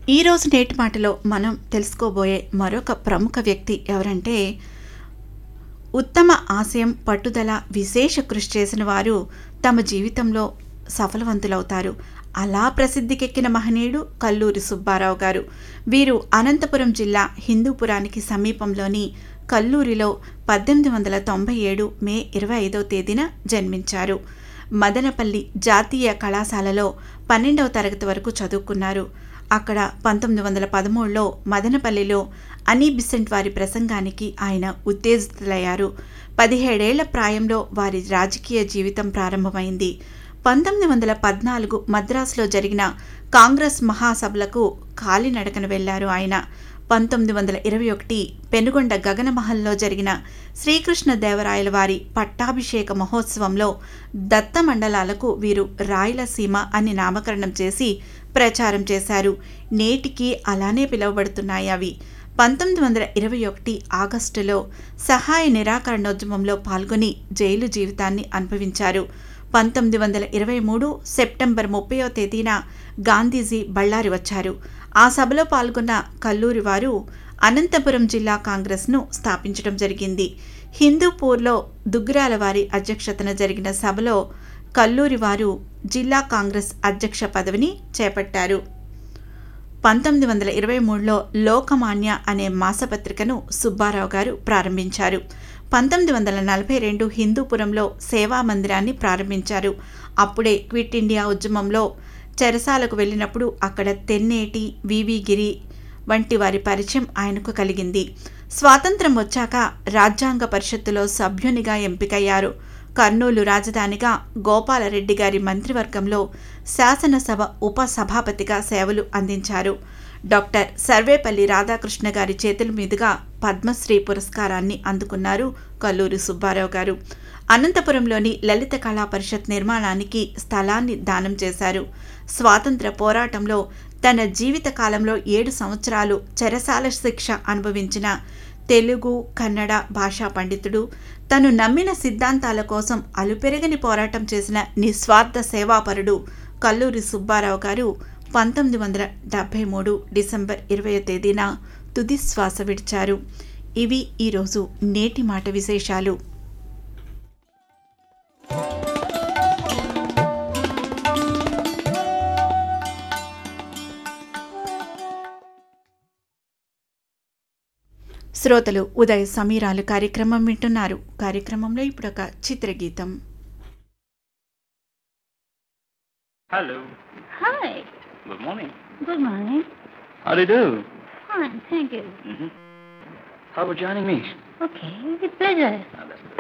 ఈరోజు నేటి మాటలో మనం తెలుసుకోబోయే మరొక ప్రముఖ వ్యక్తి ఎవరంటే ఉత్తమ ఆశయం పట్టుదల విశేష కృషి చేసిన వారు తమ జీవితంలో సఫలవంతులవుతారు అలా ప్రసిద్ధికెక్కిన మహనీయుడు కల్లూరి సుబ్బారావు గారు వీరు అనంతపురం జిల్లా హిందూపురానికి సమీపంలోని కల్లూరిలో పద్దెనిమిది వందల తొంభై ఏడు మే ఇరవై ఐదవ తేదీన జన్మించారు మదనపల్లి జాతీయ కళాశాలలో పన్నెండవ తరగతి వరకు చదువుకున్నారు అక్కడ పంతొమ్మిది వందల పదమూడులో మదనపల్లిలో అనీ బిసెంట్ వారి ప్రసంగానికి ఆయన ఉత్తేజితులయ్యారు పదిహేడేళ్ల ప్రాయంలో వారి రాజకీయ జీవితం ప్రారంభమైంది పంతొమ్మిది వందల పద్నాలుగు మద్రాసులో జరిగిన కాంగ్రెస్ మహాసభలకు కాలినడకన వెళ్లారు ఆయన పంతొమ్మిది వందల ఇరవై ఒకటి పెనుగొండ గగనమహల్లో జరిగిన శ్రీకృష్ణదేవరాయల వారి పట్టాభిషేక మహోత్సవంలో దత్త మండలాలకు వీరు రాయలసీమ అని నామకరణం చేసి ప్రచారం చేశారు నేటికి అలానే పిలువబడుతున్నాయి అవి పంతొమ్మిది వందల ఇరవై ఒకటి ఆగస్టులో సహాయ నిరాకరణోద్యమంలో పాల్గొని జైలు జీవితాన్ని అనుభవించారు పంతొమ్మిది వందల ఇరవై మూడు సెప్టెంబర్ ముప్పయో తేదీన గాంధీజీ బళ్ళారి వచ్చారు ఆ సభలో పాల్గొన్న కల్లూరి వారు అనంతపురం జిల్లా కాంగ్రెస్ను స్థాపించడం జరిగింది హిందూపూర్లో దుగ్గిరాల వారి అధ్యక్షతన జరిగిన సభలో కల్లూరి వారు జిల్లా కాంగ్రెస్ అధ్యక్ష పదవిని చేపట్టారు పంతొమ్మిది వందల ఇరవై మూడులో లోకమాన్య అనే మాసపత్రికను సుబ్బారావు గారు ప్రారంభించారు పంతొమ్మిది వందల నలభై రెండు హిందూపురంలో సేవా మందిరాన్ని ప్రారంభించారు అప్పుడే క్విట్ ఇండియా ఉద్యమంలో చెరసాలకు వెళ్ళినప్పుడు అక్కడ తెన్నేటి వివి గిరి వంటి వారి పరిచయం ఆయనకు కలిగింది స్వాతంత్రం వచ్చాక రాజ్యాంగ పరిషత్తులో సభ్యునిగా ఎంపికయ్యారు కర్నూలు రాజధానిగా గోపాలరెడ్డి గారి మంత్రివర్గంలో శాసనసభ ఉప సభాపతిగా సేవలు అందించారు డాక్టర్ సర్వేపల్లి రాధాకృష్ణ గారి చేతుల మీదుగా పద్మశ్రీ పురస్కారాన్ని అందుకున్నారు కల్లూరి సుబ్బారావు గారు అనంతపురంలోని లలిత కళా పరిషత్ నిర్మాణానికి స్థలాన్ని దానం చేశారు స్వాతంత్ర పోరాటంలో తన జీవిత కాలంలో ఏడు సంవత్సరాలు చెరసాల శిక్ష అనుభవించిన తెలుగు కన్నడ భాషా పండితుడు తను నమ్మిన సిద్ధాంతాల కోసం అలుపెరగని పోరాటం చేసిన నిస్వార్థ సేవాపరుడు కల్లూరి సుబ్బారావు గారు పంతొమ్మిది వందల డెబ్భై మూడు డిసెంబర్ ఇరవై తేదీన తుది శ్వాస విడిచారు ఇవి ఈరోజు నేటి మాట విశేషాలు శ్రోతలు ఉదయ సమీరాలు కార్యక్రమం వింటున్నారు కార్యక్రమంలో ఇప్పుడు ఒక చిత్రగీతం Hello. Hi. Good morning. Good morning. How do you do? Fine, thank you. Mm-hmm. How about joining me? Okay, with pleasure. Ah, that's